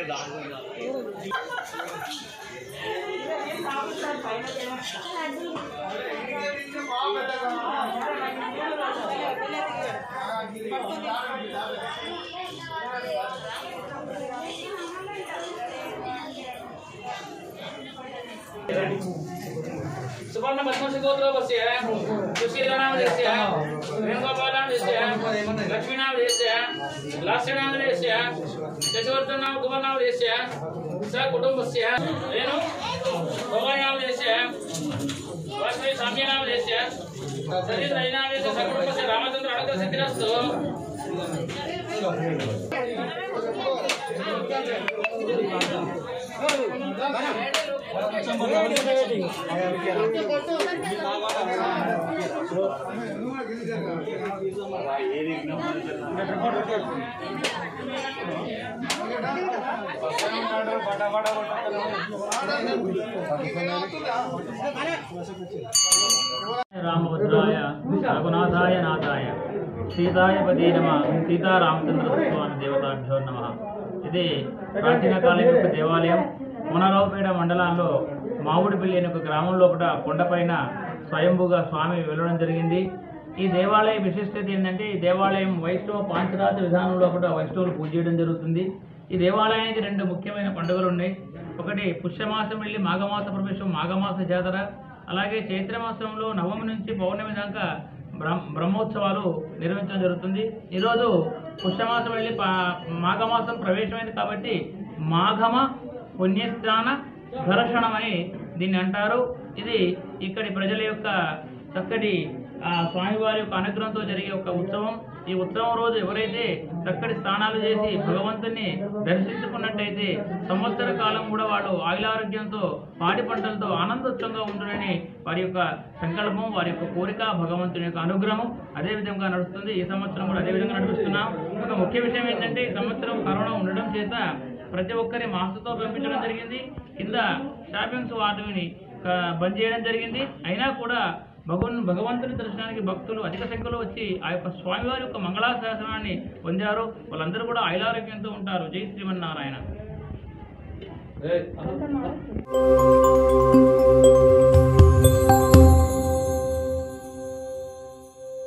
సువర్ణ పద్మశిఖోత్రవస్య సుశీలనామదేశ్య వేణుగోపాలనామదేశ్య లక్ష్మీనామదేశ్య లాస్యనామదేశ్య శశివర్ధనామ కుమారనామదేశ్య స కుటుంబస్య నేను భవానామదేశ్య వాస్వి సామ్యనామదేశ్య సరిద్రైనామదేశ్య సకుటుంబస్య రామచంద్ర అనుగ్రహ సిద్ధిరస్తు రామభద్రాయ రఘునాథాయ నాథాయ సీతాయ పదే నమ సీతారామచంద్ర స్వామి దేవతాభ్యో నమ ఇది ప్రాచీన కాలం యొక్క దేవాలయం మునరావుపేట మండలంలో మామిడిపల్లి అనే ఒక గ్రామం లోపల కొండపైన స్వయంభుగా స్వామి వెళ్ళడం జరిగింది ఈ దేవాలయ విశిష్టత ఏంటంటే ఈ దేవాలయం వైష్ణవ పాంచరాత విధానం లోపల వైష్ణవులు పూజ చేయడం జరుగుతుంది ఈ దేవాలయానికి రెండు ముఖ్యమైన పండుగలు ఉన్నాయి ఒకటి పుష్యమాసం వెళ్ళి మాఘమాస ప్రవేశం మాఘమాస జాతర అలాగే చైత్రమాసంలో నవమి నుంచి పౌర్ణమి దాకా బ్రహ్మ బ్రహ్మోత్సవాలు నిర్వహించడం జరుగుతుంది ఈరోజు పుష్యమాసం వెళ్ళి పా- మాఘమాసం ప్రవేశమైంది కాబట్టి మాఘమ పుణ్యస్నాన ఘర్షణమని దీన్ని అంటారు ఇది ఇక్కడి ప్రజల యొక్క చక్కటి ఆ స్వామివారి యొక్క అనుగ్రహంతో జరిగే ఒక ఉత్సవం ఈ ఉత్సవం రోజు ఎవరైతే చక్కటి స్నానాలు చేసి భగవంతుని దర్శించుకున్నట్టయితే సంవత్సర కాలం కూడా వాళ్ళు ఆయులారోగ్యంతో పాడి పంటలతో ఆనందోత్సవంగా ఉంటుందని వారి యొక్క సంకల్పం వారి యొక్క కోరిక భగవంతుని యొక్క అనుగ్రహం అదే విధంగా నడుస్తుంది ఈ సంవత్సరం కూడా అదే విధంగా నడిపిస్తున్నాం ఒక ముఖ్య విషయం ఏంటంటే ఈ సంవత్సరం కరోనా ఉండడం చేత ప్రతి ఒక్కరి మాస్క్తో పంపించడం జరిగింది కింద షాపింగ్స్ వాటిని ఆ, బంద్ చేయడం జరిగింది అయినా కూడా భగవన్ భగవంతుని దర్శనానికి భక్తులు అధిక సంఖ్యలో వచ్చి ఆ యొక్క స్వామివారి యొక్క మంగళాశాసనాన్ని పొందారు వాళ్ళందరూ కూడా ఐలారోగ్యంతో ఉంటారు జై శ్రీమన్నారాయణ ఏ,